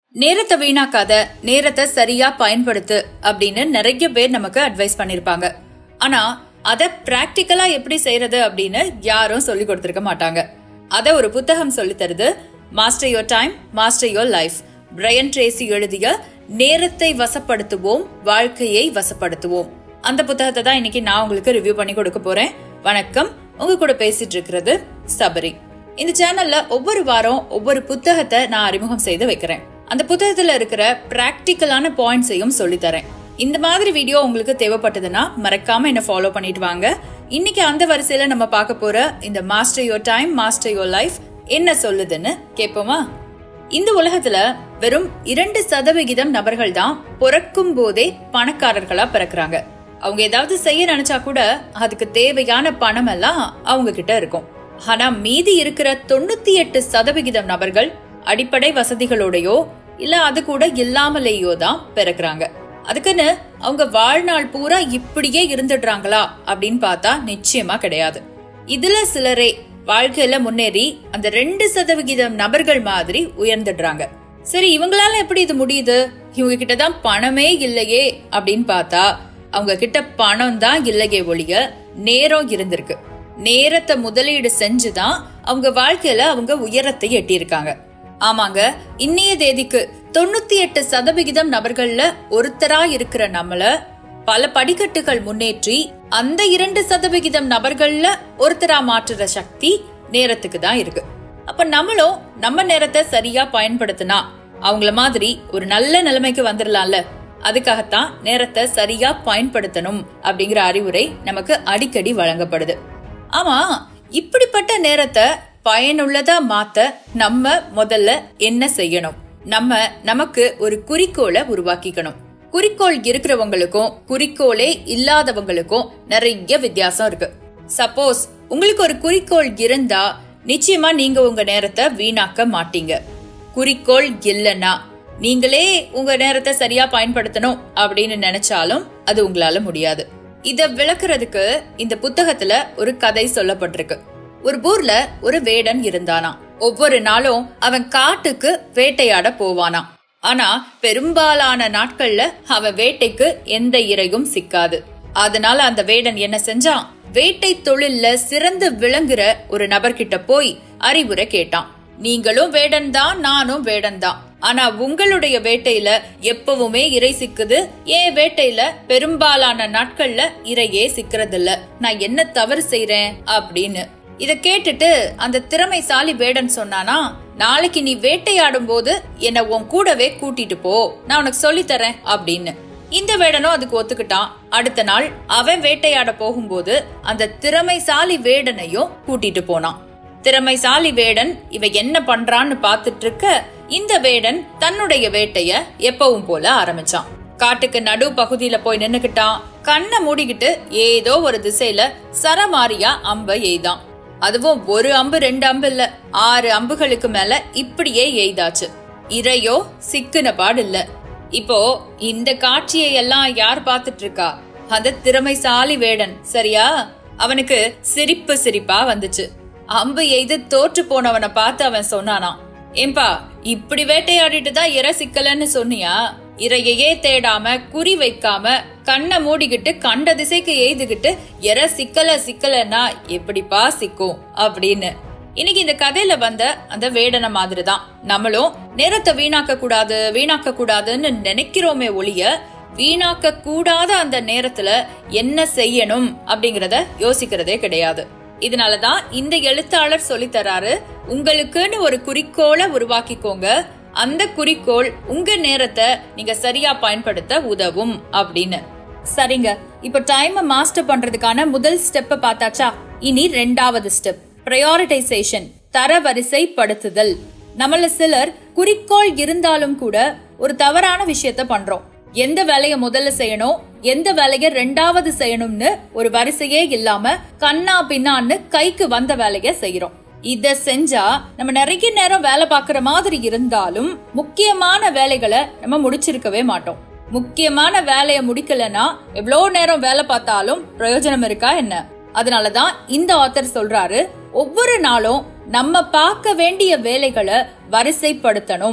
நேரத்தை வீணாக்காத நேரத்தை சரியா பயன்படுத்து அப்படின்னு நிறைய பேர் நமக்கு அட்வைஸ் பண்ணிருப்பாங்க ஆனா அத பிராக்டிக்கலா எப்படி செய்யறது அப்படின்னு யாரும் சொல்லி கொடுத்திருக்க மாட்டாங்க அத ஒரு புத்தகம் சொல்லி தருது master your time master your life Brian Tracy எழுதிய நேரத்தை வசப்படுத்துவோம் வாழ்க்கையை வசப்படுத்துவோம் அந்த புத்தகத்தை தான் இன்னைக்கு நான் உங்களுக்கு ரிவ்யூ பண்ணி கொடுக்க போறேன் வணக்கம் உங்க கூட பேசிட்டு இருக்கிறது சபரி இந்த சேனல்ல ஒவ்வொரு வாரம் ஒவ்வொரு புத்தகத்தை நான் அறிமுகம் செய்து வைக்கிறேன் அந்த புத்தகத்துல இருக்கிற பிராக்டிக்கலான பாயிண்ட்ஸையும் சொல்லித் தரேன் இந்த மாதிரி வீடியோ உங்களுக்கு தேவைப்பட்டதுன்னா மறக்காம என்ன ஃபாலோ பண்ணிட்டு வாங்க இன்னைக்கு அந்த வரிசையில நம்ம பார்க்க போற இந்த master your time master your life என்ன சொல்லுதுன்னு கேட்போமா இந்த உலகத்துல வெறும் இரண்டு சதவிகிதம் நபர்கள் தான் பிறக்கும் போதே பணக்காரர்களா பிறக்குறாங்க அவங்க ஏதாவது செய்ய நினைச்சா கூட அதுக்கு தேவையான பணம் எல்லாம் அவங்க கிட்ட இருக்கும் ஆனா மீதி இருக்கிற தொண்ணூத்தி எட்டு சதவிகிதம் நபர்கள் அடிப்படை வசதிகளோடயோ இல்ல அது கூட இல்லாமலேயோ தான் பிறக்குறாங்க அதுக்குன்னு அவங்க வாழ்நாள் பூரா இப்படியே இருந்துடுறாங்களா அப்படின்னு பார்த்தா நிச்சயமா கிடையாது இதுல சிலரே வாழ்க்கையில முன்னேறி அந்த ரெண்டு சதவிகிதம் நபர்கள் மாதிரி உயர்ந்துடுறாங்க சரி இவங்களால எப்படி இது முடியுது இவங்க கிட்ட தான் பணமே இல்லையே அப்படின்னு பார்த்தா அவங்க கிட்ட பணம் தான் இல்லையே ஒழிய நேரம் இருந்திருக்கு நேரத்தை முதலீடு செஞ்சுதான் அவங்க வாழ்க்கையில அவங்க உயரத்தை எட்டியிருக்காங்க ஆமாங்க இன்னைய தேதிக்கு தொண்ணூத்தி எட்டு சதவிகிதம் நபர்கள்ல ஒருத்தரா இருக்கிற நம்மள பல படிக்கட்டுகள் முன்னேற்றி அந்த இரண்டு சதவிகிதம் நபர்கள்ல ஒருத்தரா மாற்றுற சக்தி நேரத்துக்கு தான் இருக்கு அப்ப நம்மளும் நம்ம நேரத்தை சரியா பயன்படுத்தினா அவங்கள மாதிரி ஒரு நல்ல நிலைமைக்கு வந்துடலாம்ல அதுக்காகத்தான் நேரத்தை சரியா பயன்படுத்தணும் அப்படிங்கிற அறிவுரை நமக்கு அடிக்கடி வழங்கப்படுது ஆமா இப்படிப்பட்ட நேரத்தை பயனுள்ளதா மாத்த நம்ம முதல்ல என்ன செய்யணும் நம்ம நமக்கு ஒரு குறிக்கோளை உருவாக்கிக்கணும் குறிக்கோள் இருக்கிறவங்களுக்கும் குறிக்கோளே இல்லாதவங்களுக்கும் நிறைய வித்தியாசம் இருக்கு சப்போஸ் உங்களுக்கு ஒரு குறிக்கோள் இருந்தா நிச்சயமா நீங்க உங்க நேரத்தை வீணாக்க மாட்டீங்க குறிக்கோள் இல்லைன்னா நீங்களே உங்க நேரத்தை சரியா பயன்படுத்தணும் அப்படின்னு நினைச்சாலும் அது உங்களால முடியாது இத விளக்குறதுக்கு இந்த புத்தகத்துல ஒரு கதை சொல்லப்பட்டிருக்கு ஒரு ஊர்ல ஒரு வேடன் இருந்தானா ஒவ்வொரு நாளும் அவன் காட்டுக்கு வேட்டையாட போவானாம் ஆனா பெரும்பாலான நாட்கள்ல அவன் வேட்டைக்கு எந்த இறையும் சிக்காது அதனால அந்த வேடன் என்ன செஞ்சான் வேட்டை தொழில்ல சிறந்து விளங்குற ஒரு நபர்கிட்ட போய் அறிவுரை கேட்டான் நீங்களும் வேடன் தான் நானும் வேடன் தான் ஆனா உங்களுடைய வேட்டையில எப்பவுமே இறை சிக்குது ஏன் வேட்டையில பெரும்பாலான நாட்கள்ல இறையே சிக்கிறதில்ல நான் என்ன தவறு செய்றேன் அப்படின்னு இத கேட்டுட்டு அந்த திறமைசாலி வேடன் சொன்னானா நாளைக்கு நீ வேட்டையாடும் போது என்ன உன் கூடவே கூட்டிட்டு போ நான் உனக்கு சொல்லி தரேன் அப்படின்னு இந்த வேடனும் அதுக்கு ஒத்துக்கிட்டான் அடுத்த நாள் அவன் வேட்டையாட போகும்போது அந்த திறமைசாலி வேடனையும் கூட்டிட்டு போனான் திறமைசாலி வேடன் இவ என்ன பண்றான்னு பாத்துட்டு இருக்க இந்த வேடன் தன்னுடைய வேட்டைய எப்பவும் போல ஆரம்பிச்சான் காட்டுக்கு நடு பகுதியில போய் நின்னுக்கிட்டான் கண்ணை மூடிக்கிட்டு ஏதோ ஒரு திசையில சரமாரியா அம்ப எய்தான் அதுவும் ஒரு அம்பு ரெண்டு அம்பு இல்ல ஆறு அம்புகளுக்கு மேல இப்படியே எய்தாச்சு இறையோ சிக்குன பாடு இல்ல இப்போ இந்த காட்சியை எல்லாம் யார் பாத்துட்டு இருக்கா அந்த திறமைசாலி வேடன் சரியா அவனுக்கு சிரிப்பு சிரிப்பா வந்துச்சு அம்பு எய்து தோற்று போனவனை பார்த்து அவன் சொன்னானாம் ஏம்பா இப்படி வேட்டையாடிட்டு தான் இறை சிக்கலன்னு சொன்னியா இறையையே தேடாம குறி வைக்காம கண்ணை மூடிக்கிட்டு கண்ட திசைக்கு எய்துகிட்டு எற சிக்கல சிக்கலன்னா எப்படிப்பா சிக்கும் அப்படின்னு இன்னைக்கு இந்த கதையில வந்த அந்த வேடனை மாதிரி தான் நம்மளும் நேரத்தை வீணாக்க கூடாது வீணாக்க கூடாதுன்னு நினைக்கிறோமே ஒழிய வீணாக்க கூடாத அந்த நேரத்துல என்ன செய்யணும் அப்படிங்கறத யோசிக்கிறதே கிடையாது இதனாலதான் இந்த எழுத்தாளர் சொல்லி தராரு உங்களுக்குன்னு ஒரு குறிக்கோளை உருவாக்கிக்கோங்க அந்த குறிக்கோள் உங்க நேரத்தை நீங்க சரியா பயன்படுத்த உதவும் அப்படின்னு சரிங்க இப்ப டைம் மாஸ்டர் பண்றதுக்கான முதல் ஸ்டெப் பார்த்தாச்சா இனி ரெண்டாவது ஸ்டெப் ப்ரையாரிட்டைசேஷன் தரவரிசைப்படுத்துதல் நம்மள சிலர் குறிக்கோள் இருந்தாலும் கூட ஒரு தவறான விஷயத்த பண்றோம் எந்த வேலைய முதல்ல செய்யணும் எந்த வேலைய ரெண்டாவது செய்யணும்னு ஒரு வரிசையே இல்லாம கண்ணா பின்னான்னு கைக்கு வந்த வேலைய செய்யறோம் இத செஞ்சா நம்ம நிறைய நேரம் வேலை பார்க்கற மாதிரி இருந்தாலும் முக்கியமான வேலைகளை நம்ம முடிச்சிருக்கவே மாட்டோம் முக்கியமான வேலையை முடிக்கலனா எவ்வளோ நேரம் வேலை பார்த்தாலும் பிரயோஜனம் இருக்கா என்ன அதனாலதான் இந்த ஆத்தர் சொல்றாரு ஒவ்வொரு நாளும் நம்ம பார்க்க வேண்டிய வேலைகளை வரிசைப்படுத்தணும்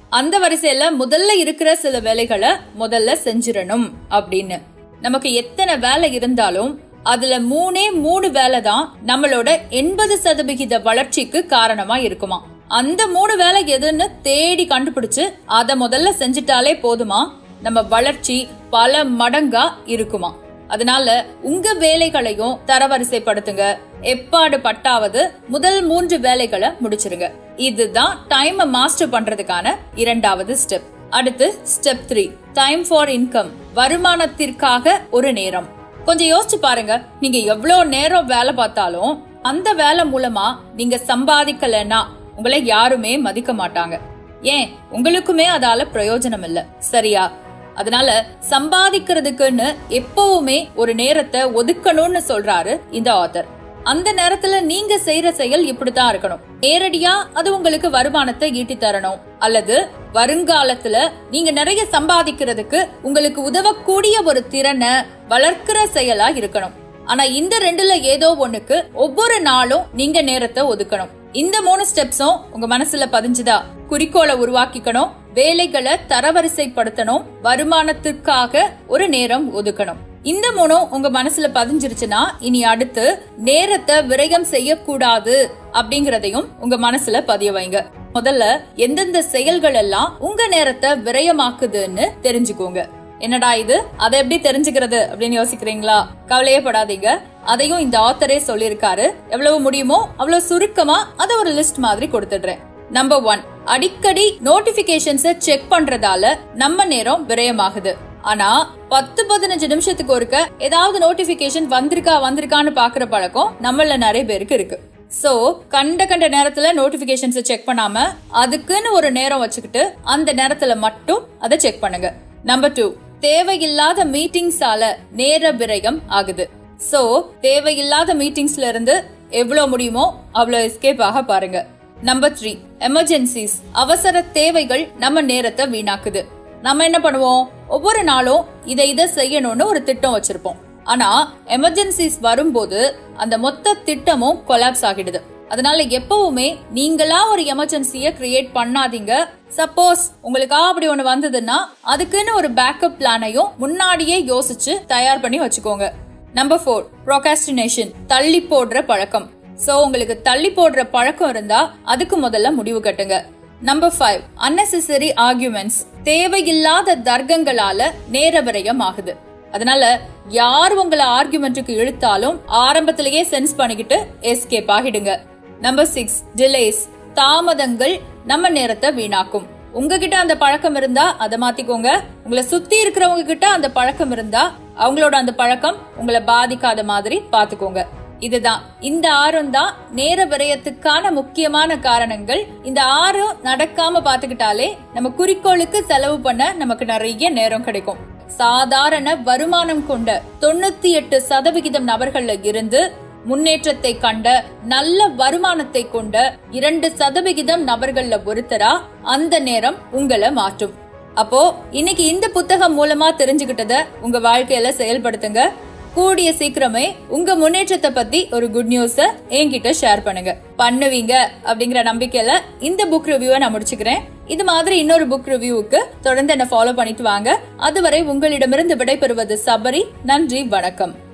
அந்த வரிசையில முதல்ல இருக்கிற சில வேலைகளை முதல்ல செஞ்சிடணும் அப்படின்னு நமக்கு எத்தனை வேலை இருந்தாலும் அதுல மூணே மூணு வேலை தான் நம்மளோட எண்பது சதவிகித வளர்ச்சிக்கு காரணமா இருக்குமா அந்த மூணு வேலை எதுன்னு தேடி கண்டுபிடிச்சு அத முதல்ல செஞ்சுட்டாலே போதுமா நம்ம வளர்ச்சி பல மடங்கா இருக்குமா அதனால உங்க வேலைகளையும் தரவரிசைப்படுத்துங்க எப்பாடு பட்டாவது முதல் மூன்று வேலைகளை முடிச்சிருங்க இதுதான் டைம் மாஸ்டர் பண்றதுக்கான இரண்டாவது ஸ்டெப் அடுத்து step three time for income வருமானத்திற்காக ஒரு நேரம் கொஞ்சம் யோசிச்சு பாருங்க நீங்க எவ்வளவு நேரம் வேலை பார்த்தாலும் அந்த வேலை மூலமா நீங்க சம்பாதிக்கலன்னா உங்களை யாருமே மதிக்க மாட்டாங்க ஏன் உங்களுக்குமே அதால பிரயோஜனம் இல்ல சரியா அதனால சம்பாதிக்கிறதுக்குன்னு எப்பவுமே ஒரு நேரத்தை ஒதுக்கணும்னு சொல்றாரு இந்த ஆத்தர் அந்த நேரத்துல நீங்க செய்யற செயல் இப்படித்தான் இருக்கணும் நேரடியா அது உங்களுக்கு வருமானத்தை ஈட்டி தரணும் அல்லது வருங்காலத்துல நீங்க நிறைய சம்பாதிக்கிறதுக்கு உங்களுக்கு உதவக்கூடிய ஒரு திறனை வளர்க்கிற செயலா இருக்கணும் ஆனா இந்த ரெண்டுல ஏதோ ஒண்ணுக்கு ஒவ்வொரு நாளும் நீங்க நேரத்தை ஒதுக்கணும் இந்த மூணு ஸ்டெப்ஸும் உங்க மனசுல பதிஞ்சுதா குறிக்கோளை உருவாக்கிக்கணும் வேலைகளை தரவரிசைப்படுத்தணும் வருமானத்துக்காக ஒரு நேரம் ஒதுக்கணும் இந்த மூணும் உங்க மனசுல பதிஞ்சிருச்சுன்னா இனி அடுத்து நேரத்தை விரயம் செய்யக்கூடாது அப்படிங்கறதையும் உங்க மனசுல பதிய வைங்க முதல்ல எந்தெந்த செயல்கள் எல்லாம் உங்க நேரத்தை விரயமாக்குதுன்னு தெரிஞ்சுக்கோங்க என்னடா இது அதை எப்படி தெரிஞ்சுக்கிறது அப்படின்னு யோசிக்கிறீங்களா கவலையே படாதீங்க அதையும் இந்த ஆத்தரே சொல்லியிருக்காரு எவ்வளவு முடியுமோ அவ்வளவு சுருக்கமா அதை ஒரு லிஸ்ட் மாதிரி கொடுத்துடுறேன் நம்பர் ஒன் அடிக்கடி நோட்டிபிகேஷன்ஸ செக் பண்றதால நம்ம நேரம் விரயமாகுது ஆனா பத்து பதினஞ்சு நிமிஷத்துக்கு ஒருக்க ஏதாவது நோட்டிபிகேஷன் வந்திருக்கா வந்திருக்கான்னு பாக்குற பழக்கம் நம்மள நிறைய பேருக்கு இருக்கு சோ கண்ட கண்ட நேரத்துல நோட்டிபிகேஷன்ஸ் செக் பண்ணாம அதுக்குன்னு ஒரு நேரம் வச்சுக்கிட்டு அந்த நேரத்துல மட்டும் அதை செக் பண்ணுங்க நம்பர் டூ தேவையில்லாத மீட்டிங்ஸால நேர விரயம் ஆகுது சோ தேவையில்லாத மீட்டிங்ஸ்ல இருந்து எவ்வளவு முடியுமோ அவ்வளவு எஸ்கேப் ஆக பாருங்க நம்பர் த்ரீ எமர்ஜென்சிஸ் அவசர தேவைகள் நம்ம நேரத்தை வீணாக்குது நம்ம என்ன பண்ணுவோம் ஒவ்வொரு நாளும் இதை இதை செய்யணும்னு ஒரு திட்டம் வச்சிருப்போம் ஆனா எமர்ஜென்சிஸ் வரும்போது அந்த மொத்த திட்டமும் கொலாப்ஸ் ஆகிடுது அதனால எப்பவுமே நீங்களா ஒரு எமர்ஜென்சிய கிரியேட் பண்ணாதீங்க சப்போஸ் உங்களுக்கா அப்படி ஒண்ணு வந்ததுன்னா அதுக்குன்னு ஒரு பேக்கப் பிளானையும் முன்னாடியே யோசிச்சு தயார் பண்ணி வச்சுக்கோங்க நம்பர் ஃபோர் ப்ரோகாஸ்டினேஷன் தள்ளி போடுற பழக்கம் சோ உங்களுக்கு தள்ளி போடுற பழக்கம் இருந்தா அதுக்கு முதல்ல முடிவு கட்டுங்க நம்பர் ஃபைவ் unnecessary ஆர்குமெண்ட்ஸ் தேவையில்லாத தர்க்கங்களால நேர விரயம் ஆகுது அதனால யார் உங்களை ஆர்குமெண்ட்டுக்கு இழுத்தாலும் ஆரம்பத்திலேயே சென்ஸ் பண்ணிக்கிட்டு எஸ்கேப் ஆகிடுங்க நம்பர் சிக்ஸ் டிலேஸ் தாமதங்கள் நம்ம நேரத்தை வீணாக்கும் உங்ககிட்ட அந்த பழக்கம் இருந்தா அதை மாத்திக்கோங்க உங்களை சுத்தி இருக்கிறவங்க கிட்ட அந்த பழக்கம் இருந்தா அவங்களோட அந்த பழக்கம் உங்களை பாதிக்காத மாதிரி பாத்துக்கோங்க இதுதான் இந்த ஆறும் தான் நேர விரயத்துக்கான முக்கியமான காரணங்கள் இந்த ஆறும் நடக்காம பாத்துக்கிட்டாலே நம்ம குறிக்கோளுக்கு செலவு பண்ண நமக்கு நிறைய நேரம் கிடைக்கும் சாதாரண வருமானம் கொண்ட தொண்ணூத்தி எட்டு சதவிகிதம் நபர்கள்ல இருந்து முன்னேற்றத்தை கண்ட நல்ல வருமானத்தை கொண்ட இரண்டு சதவிகிதம் நபர்கள்ல ஒருத்தரா அந்த நேரம் உங்களை மாற்றும் அப்போ இன்னைக்கு இந்த புத்தகம் மூலமா தெரிஞ்சுக்கிட்டத உங்க வாழ்க்கையில செயல்படுத்துங்க கூடிய சீக்கிரமே உங்க முன்னேற்றத்தை பத்தி ஒரு குட் நியூஸ என்கிட்ட ஷேர் பண்ணுங்க பண்ணுவீங்க அப்படிங்கிற நம்பிக்கையில இந்த புக் ரிவ்யூவை நான் முடிச்சுக்கிறேன் இது மாதிரி இன்னொரு புக் ரிவ்யூவுக்கு தொடர்ந்து என்ன ஃபாலோ பண்ணிட்டு வாங்க அதுவரை உங்களிடமிருந்து விடைபெறுவது சபரி நன்றி வணக்கம்